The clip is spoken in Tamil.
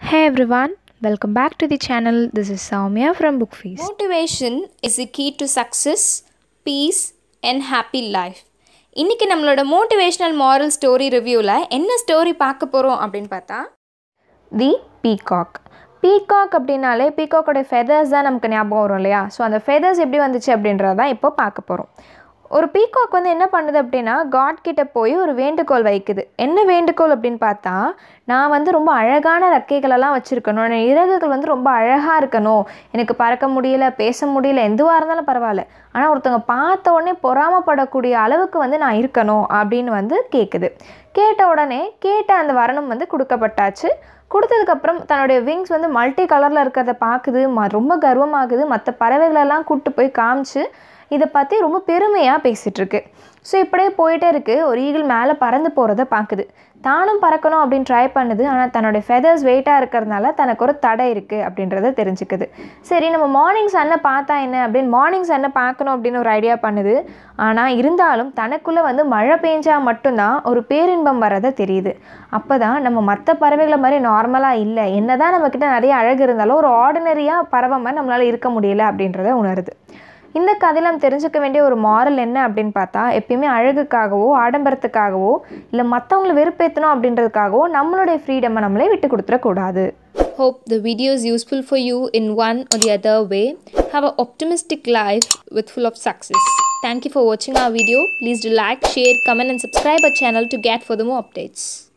Hey everyone, welcome back to the channel. This is Soumya from Book Feast. Motivation is the key to success peace and happy life இன்றைக்கி நம்மளோட மோட்டிவேஷ்னல் மாரல் ஸ்டோரி ரிவ்யூவில் என்ன ஸ்டோரி பார்க்க போகிறோம் அப்படின்னு பார்த்தா தி பீகாக் பீகாக் அப்படின்னாலே பீகாக்கோட ஃபெதர்ஸ் தான் நமக்கு ஞாபகம் வரும் இல்லையா ஸோ அந்த ஃபெதர்ஸ் எப்படி வந்துச்சு அப்படின்றத தான் இப்போ பார்க்க போகிறோம் ஒரு பீகாக் வந்து என்ன பண்ணுது அப்படின்னா காட் கிட்ட போய் ஒரு வேண்டுகோள் வைக்குது என்ன வேண்டுகோள் அப்படின்னு பார்த்தா நான் வந்து ரொம்ப அழகான ரெக்கைகளெல்லாம் வச்சுருக்கணும் என் இறகுகள் வந்து ரொம்ப அழகாக இருக்கணும் எனக்கு பறக்க முடியல பேச முடியல எதுவாக இருந்தாலும் பரவாயில்ல ஆனால் ஒருத்தவங்க பார்த்த உடனே பொறாமப்படக்கூடிய அளவுக்கு வந்து நான் இருக்கணும் அப்படின்னு வந்து கேட்குது கேட்ட உடனே கேட்ட அந்த வரணும் வந்து கொடுக்கப்பட்டாச்சு கொடுத்ததுக்கப்புறம் தன்னுடைய விங்ஸ் வந்து மல்டி கலரில் இருக்கிறத பார்க்குது ம ரொம்ப கர்வமாகுது மற்ற பறவைகளெல்லாம் கூப்பிட்டு போய் காமிச்சு இதை பற்றி ரொம்ப பெருமையாக பேசிகிட்ருக்கு ஸோ இப்படியே போயிட்டே இருக்குது ஒரு ஈகிள் மேலே பறந்து போகிறத பார்க்குது தானும் பறக்கணும் அப்படின்னு ட்ரை பண்ணுது ஆனால் தன்னுடைய ஃபெதர்ஸ் வெயிட்டாக இருக்கிறதுனால தனக்கு ஒரு தடை இருக்குது அப்படின்றத தெரிஞ்சுக்குது சரி நம்ம மார்னிங் சன்னை பார்த்தா என்ன அப்படின்னு மார்னிங் சன்னை பார்க்கணும் அப்படின்னு ஒரு ஐடியா பண்ணுது ஆனால் இருந்தாலும் தனக்குள்ளே வந்து மழை பெஞ்சால் மட்டும்தான் ஒரு பேரின்பம் வரதை தெரியுது அப்போ தான் நம்ம மற்ற பறவைகளை மாதிரி நார்மலாக இல்லை என்ன தான் நம்மக்கிட்ட நிறைய அழகு இருந்தாலும் ஒரு ஆர்டினரியாக பறவை மாதிரி நம்மளால் இருக்க முடியல அப்படின்றத உணருது இந்த கதையில் நம்ம தெரிஞ்சுக்க வேண்டிய ஒரு மாரல் என்ன அப்படின்னு பார்த்தா எப்பயுமே அழகுக்காகவோ ஆடம்பரத்துக்காகவோ இல்லை மற்றவங்கள வெறுப்பேற்றணும் அப்படின்றதுக்காகவோ நம்மளுடைய ஃப்ரீடமை நம்மளே விட்டு கொடுத்துடக்கூடாது Hope the video is useful for you in one or the other way. Have an optimistic life with full of success. Thank you for watching our video. Please do like, share, comment and subscribe our channel to get further more updates.